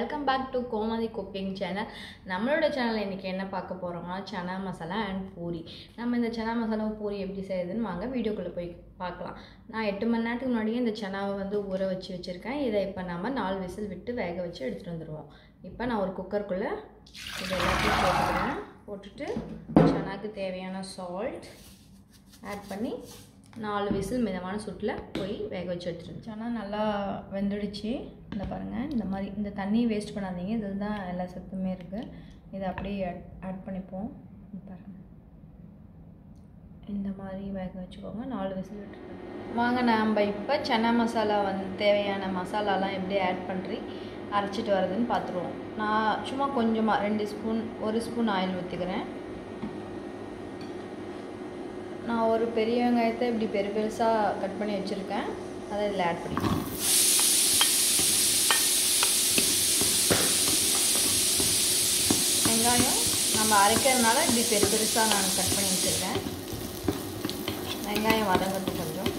welcome back to Gomathi cooking channel நம்மளோட சேனலில் இன்றைக்கி என்ன பார்க்க போகிறோம்னா சனா மசாலா அண்ட் பூரி நம்ம இந்த சனா மசாலா பூரி எப்படி செய்யுதுன்னு வாங்க வீடியோக்குள்ளே போய் பார்க்கலாம் நான் எட்டு மணி நேரத்துக்கு முன்னாடியே இந்த சனாவை வந்து ஊற வச்சு வச்சுருக்கேன் இதை இப்போ நம்ம நாலு விசில் விட்டு வேக வச்சு எடுத்துகிட்டு வந்துடுவோம் இப்போ நான் ஒரு குக்கருக்குள்ளே இது எல்லாத்தையும் போட்டுக்கிறேன் போட்டுட்டு சனாக்கு தேவையான சால்ட் ஆட் பண்ணி நாலு விசில் மிதமான சூட்டில் போய் வேக வச்சு எடுத்துருந்துச்சு ஆனால் நல்லா வெந்துடுச்சு இந்த பாருங்கள் இந்த மாதிரி இந்த தண்ணி வேஸ்ட் பண்ணாதீங்க இதில் தான் எல்லா சத்துமே இருக்குது இதை அப்படியே ஆட் ஆட் பண்ணிப்போம் இங்க பாருங்க இந்த மாதிரி வேக வச்சுக்கோங்க நாலு விசில் விட்டுருக்கேன் வாங்க நம்ம இப்போ சன்னா மசாலா வந்து தேவையான மசாலாலாம் எப்படி ஆட் பண்ணி அரைச்சிட்டு வரதுன்னு பார்த்துருவோம் நான் சும்மா கொஞ்சமாக ரெண்டு ஸ்பூன் ஒரு ஸ்பூன் ஆயில் ஊற்றிக்கிறேன் நான் ஒரு பெரிய வெங்காயத்தை இப்படி பெரு பெருசாக கட் பண்ணி வச்சுருக்கேன் அதை இதில் ஆட் பண்ணிக்கலாம் வெங்காயம் நம்ம அரைக்கிறதுனால இப்படி பெரு பெருசாக நான் கட் பண்ணி வச்சுருக்கேன் வெங்காயம் வதங்கிறது கொஞ்சம்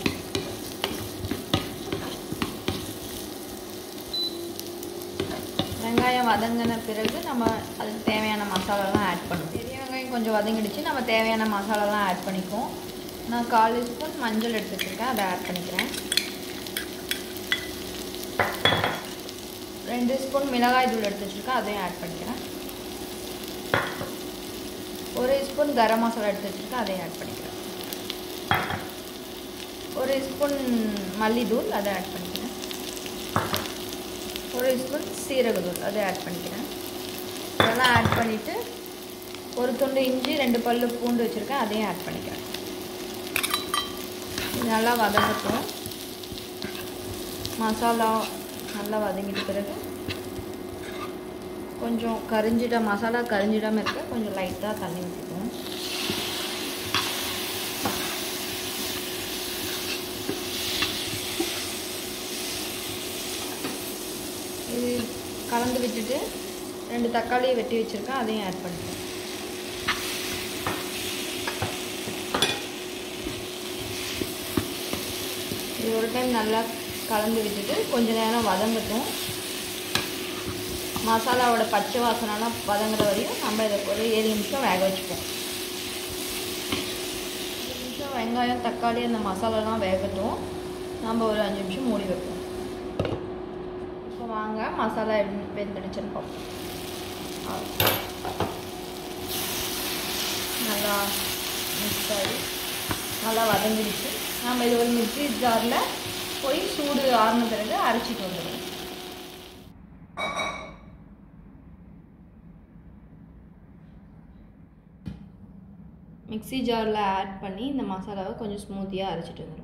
வெங்காயம் வதங்கின பிறகு நம்ம அதுக்கு தேவையான மசாலாலாம் ஆட் பண்ணுவோம் பெரிய வெங்காயம் கொஞ்சம் வதங்கிடுச்சு நம்ம தேவையான மசாலாலாம் ஆட் பண்ணிக்குவோம் நான் கால் ஸ்பூன் மஞ்சள் எடுத்து வச்சுருக்கேன் அதை ஆட் பண்ணிக்கிறேன் ரெண்டு ஸ்பூன் மிளகாய் தூள் எடுத்து வச்சுருக்கேன் அதையும் ஆட் பண்ணிக்கிறேன் ஒரு ஸ்பூன் கரம் மசாலா எடுத்து வச்சுருக்கேன் அதையும் ஆட் பண்ணிக்கிறேன் ஒரு ஸ்பூன் மல்லித்தூள் அதை ஆட் பண்ணிக்கிறேன் ஒரு ஸ்பூன் சீரகத்தூள் அதை ஆட் பண்ணிக்கிறேன் இதெல்லாம் ஆட் பண்ணிவிட்டு ஒரு துண்டு இஞ்சி ரெண்டு பல்லு பூண்டு வச்சுருக்கேன் அதையும் ஆட் பண்ணிக்கிறேன் இது நல்லா வதங்கட்டும் மசாலா நல்லா வதங்கிட்ட பிறகு கொஞ்சம் கரிஞ்சிட மசாலா கரிஞ்சிடாமல் இருக்க கொஞ்சம் லைட்டாக தண்ணி ஊற்றிக்குவோம் இது கலந்து விட்டுட்டு ரெண்டு தக்காளியை வெட்டி வச்சுருக்கேன் அதையும் ஆட் பண்ணிக்கிறேன் இது ஒரு டைம் நல்லா கலந்து விட்டுட்டு கொஞ்ச நேரம் வதங்கட்டும் மசாலாவோட பச்சை வாசனைலாம் வதங்குற வரையும் நம்ம இதை ஒரு ஏழு நிமிஷம் வேக வச்சுப்போம் அஞ்சு நிமிஷம் வெங்காயம் தக்காளி அந்த மசாலாலாம் வேகட்டும் நம்ம ஒரு அஞ்சு நிமிஷம் மூடி வைப்போம் இப்போ வாங்க மசாலா எப்படி வெந்துடுச்சுன்னு பார்ப்போம் நல்லா மிக்ஸ் ஆகி நல்லா வதங்கிடுச்சு நம்ம இது ஒரு மிக்ஸி ஜாரில் போய் சூடு ஆறின பிறகு அரைச்சிட்டு வந்துடுவோம் மிக்ஸி ஜாரில் ஆட் பண்ணி இந்த மசாலாவை கொஞ்சம் ஸ்மூத்தியாக அரைச்சிட்டு வந்துடும்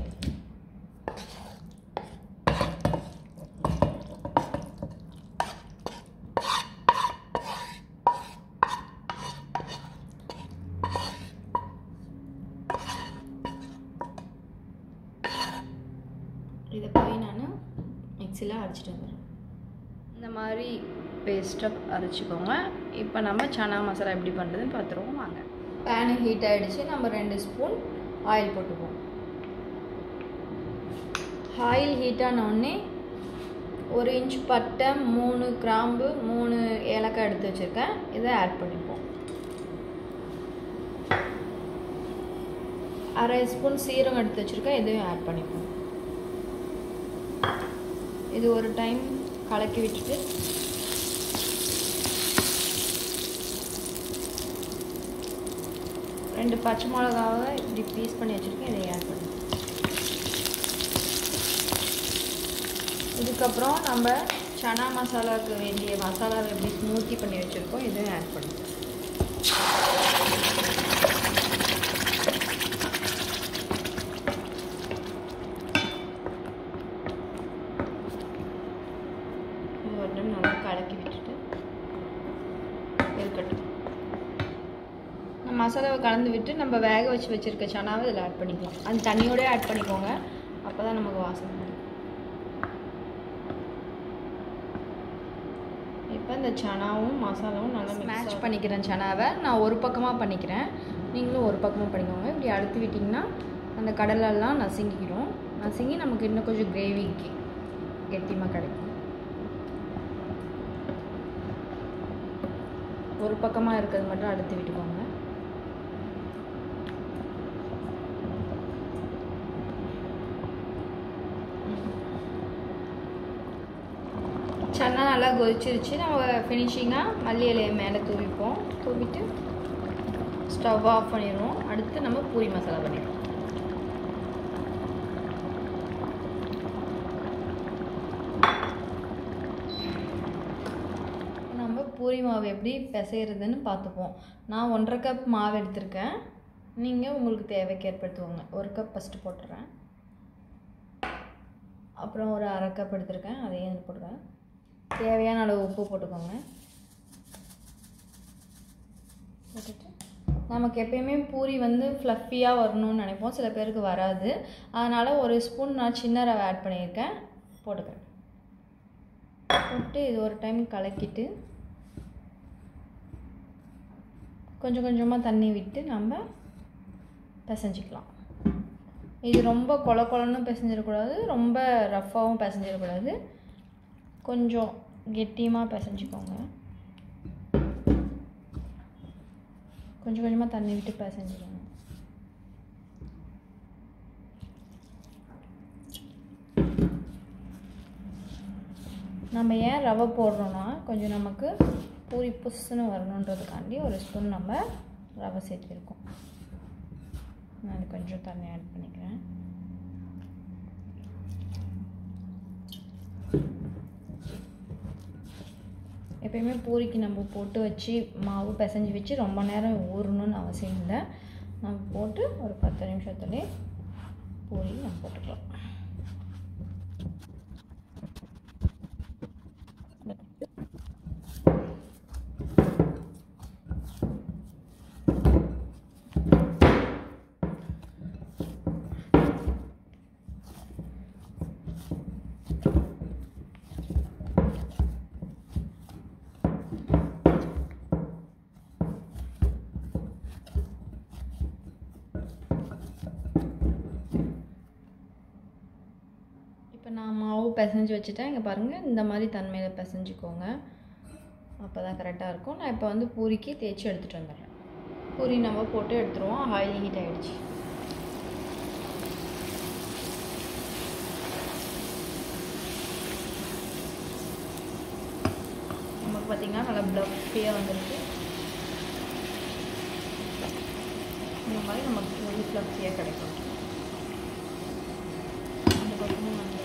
இதை போய் நான் மிக்சியில் அரைச்சிட்டு வந்துடுறேன் இந்த மாதிரி பேஸ்ட்டாக அரைச்சிக்கோங்க இப்போ நம்ம சனா மசாலா எப்படி பண்ணுறதுன்னு பார்த்துருவோம் வாங்க பேனு ஹீட் ஆகிடுச்சு நம்ம ரெண்டு ஸ்பூன் ஆயில் போட்டுக்குவோம் ஆயில் ஹீட் ஆனோடனே ஒரு இன்ச் பட்டை மூணு கிராம்பு மூணு ஏலக்காய் எடுத்து வச்சுருக்கேன் இதை ஆட் பண்ணிப்போம் அரை ஸ்பூன் சீரகம் எடுத்து வச்சுருக்கேன் இதையும் ஆட் பண்ணிப்போம் இது ஒரு டைம் கலக்கி விட்டுட்டு ரெண்டு பச்சை மிளகாவை இப்படி பீஸ் பண்ணி வச்சுருக்கேன் இதை ஆட் பண்ணி இதுக்கப்புறம் நம்ம சனா மசாலாவுக்கு வேண்டிய மசாலாவை எப்படி ஸ்மூத்தி பண்ணி வச்சுருக்கோம் இதையும் ஆட் பண்ணிக்கலாம் ஒரு டைம் நல்லா கலக்கி விட்டுட்டு இருக்கட்டும் மசாலாவை கலந்து விட்டு நம்ம வேக வச்சு வச்சுருக்க சனாவை இதில் ஆட் பண்ணிக்கலாம் அந்த தண்ணியோடய ஆட் பண்ணிக்கோங்க அப்போ தான் நமக்கு வாசனை வரும் இப்போ இந்த சனாவும் மசாலாவும் நல்லா மேட்ச் பண்ணிக்கிறேன் சனாவை நான் ஒரு பக்கமாக பண்ணிக்கிறேன் நீங்களும் ஒரு பக்கமாக பண்ணிக்கோங்க இப்படி அழுத்தி விட்டிங்கன்னா அந்த கடலெல்லாம் நசுங்கிக்கிறோம் நசுங்கி நமக்கு இன்னும் கொஞ்சம் கிரேவிக்கு கெட்டியமாக கிடைக்கும் ஒரு பக்கமாக இருக்கிறது மட்டும் அடுத்து விட்டுக்கோங்க சன்னா நல்லா கொதிச்சிருச்சு நம்ம ஃபினிஷிங்காக மல்லி இலையை மேலே தூவிப்போம் தூவிட்டு ஸ்டவ் ஆஃப் பண்ணிடுவோம் அடுத்து நம்ம பூரி மசாலா பண்ணிடுவோம் நம்ம பூரி மாவு எப்படி பிசைகிறதுன்னு பார்த்துப்போம் நான் ஒன்றரை கப் மாவு எடுத்திருக்கேன் நீங்கள் உங்களுக்கு தேவைக்கு ஏற்படுத்துவோங்க ஒரு கப் ஃபஸ்ட்டு போட்டுறேன் அப்புறம் ஒரு அரை கப் எடுத்திருக்கேன் அதையும் இது போட்டுக்கிறேன் தேவையான அளவு உப்பு போட்டுக்கோங்க போட்டுட்டு நமக்கு எப்பயுமே பூரி வந்து ஃப்ளஃபியாக வரணும்னு நினைப்போம் சில பேருக்கு வராது அதனால் ஒரு ஸ்பூன் நான் சின்ன ரவை ஆட் பண்ணியிருக்கேன் போட்டுக்கிறேன் போட்டு இது ஒரு டைம் கலக்கிட்டு கொஞ்சம் கொஞ்சமாக தண்ணி விட்டு நம்ம பிசைஞ்சிக்கலாம் இது ரொம்ப கொல கொலன்னு பிசைஞ்சிடக்கூடாது ரொம்ப ரஃப்பாகவும் பிசைஞ்சிடக்கூடாது கொஞ்சம் கெட்டியமாக பிசைஞ்சிக்கோங்க கொஞ்சம் கொஞ்சமாக தண்ணி விட்டு பிசைஞ்சிக்கோங்க நம்ம ஏன் ரவை போடுறோன்னா கொஞ்சம் நமக்கு பூரி புஷ்ஷுன்னு வரணுன்றதுக்காண்டி ஒரு ஸ்பூன் நம்ம ரவை சேர்த்துருக்கோம் நான் கொஞ்சம் தண்ணி ஆட் பண்ணிக்கிறேன் எப்பயுமே பூரிக்கு நம்ம போட்டு வச்சு மாவு பிசைஞ்சு வச்சு ரொம்ப நேரம் ஊறணும்னு அவசியம் இல்லை நம்ம போட்டு ஒரு பத்து நிமிஷத்துலேயே பூரி நம்ம போட்டுக்கலாம் இப்போ நான் மாவு பிசைஞ்சு வச்சுட்டேன் இங்கே பாருங்கள் இந்த மாதிரி தன்மையில் பிசைஞ்சுக்கோங்க அப்போ தான் கரெக்டாக இருக்கும் நான் இப்போ வந்து பூரிக்கு தேய்ச்சி எடுத்துகிட்டு வந்துடுறேன் பூரி நம்ம போட்டு எடுத்துருவோம் ஆயில் ஹீட் ஆகிடுச்சு நமக்கு பார்த்திங்கன்னா நல்லா ப்ளஃபியாக வந்துருக்கு இந்த மாதிரி நமக்கு பூரி ப்ளஃபியாக கிடைக்கும் அந்த பக்கமும் வந்து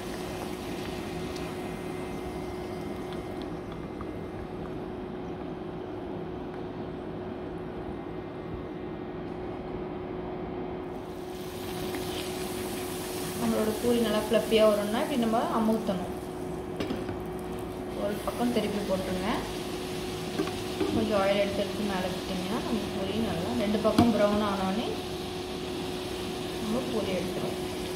நம்மளோட பூரி நல்லா ஃப்ளப்பியாக வரும்னா இப்படி நம்ம அமுத்தணும் ஒரு பக்கம் திருப்பி போட்டுருங்க கொஞ்சம் ஆயில் எடுத்து எடுத்து மேலே விட்டிங்கன்னா நம்ம பூரி நல்லா ரெண்டு பக்கம் ப்ரௌன் ஆனோடனே நம்ம பூரி எடுத்துருவோம்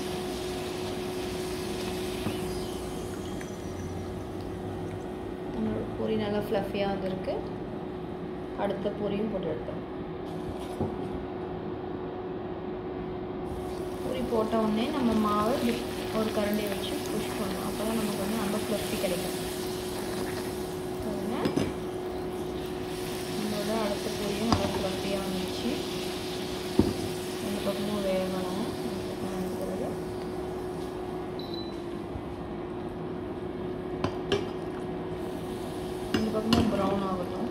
நம்மளோட பூரி நல்லா ஃப்ளஃபியாக வந்திருக்கு அடுத்த பூரியும் போட்டு எடுத்துரும் பூரி போட்ட உடனே நம்ம மாவை இப்படி ஒரு கரண்டியை வச்சு புஷ் பண்ணணும் அப்போ தான் நமக்கு வந்து நம்ம ஃப்ளஃபி கிடைக்கும் பாருங்க நம்மளோட அடுத்த பூரியும் நல்லா ஃப்ளஃபியாக வந்துச்சு ரெண்டு பக்கமும் வேகணும் ரெண்டு பக்கம் வெந்த பிறகு ரெண்டு பக்கமும் ப்ரௌன் ஆகட்டும்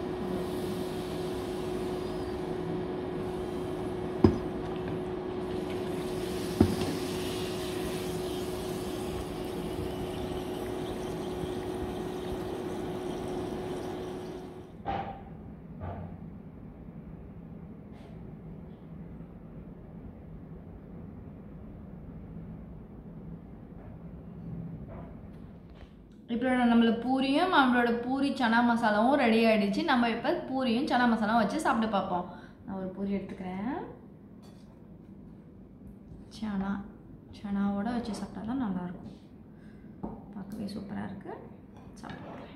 இப்போ நம்மள பூரியும் நம்மளோட பூரி சனா மசாலாவும் ரெடி ஆயிடுச்சு நம்ம இப்போ பூரியும் சனா மசாலாவும் வச்சு சாப்பிட்டு பார்ப்போம் நான் ஒரு பூரி எடுத்துக்கிறேன் சனா சனாவோட வச்சு சாப்பிட்டா தான் நல்லாயிருக்கும் பார்க்கவே சூப்பராக இருக்குது சாப்பிட்டு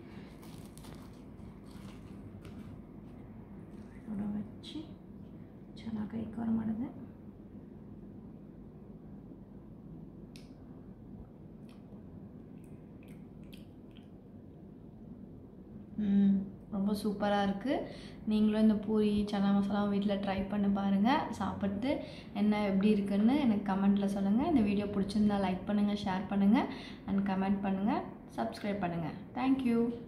இதோட வச்சு சனா கைக்கு வர மாட்டேது ம் ரொம்ப ரொம்ப சூப்பராக இருக்குது நீங்களும் இந்த பூரி சன்னா மசாலா வீட்டில் ட்ரை பண்ணி பாருங்கள் சாப்பிட்டு என்ன எப்படி இருக்குன்னு எனக்கு கமெண்ட்டில் சொல்லுங்கள் இந்த வீடியோ பிடிச்சிருந்தா லைக் பண்ணுங்கள் ஷேர் பண்ணுங்கள் அண்ட் கமெண்ட் பண்ணுங்கள் சப்ஸ்கிரைப் பண்ணுங்கள் தேங்க்யூ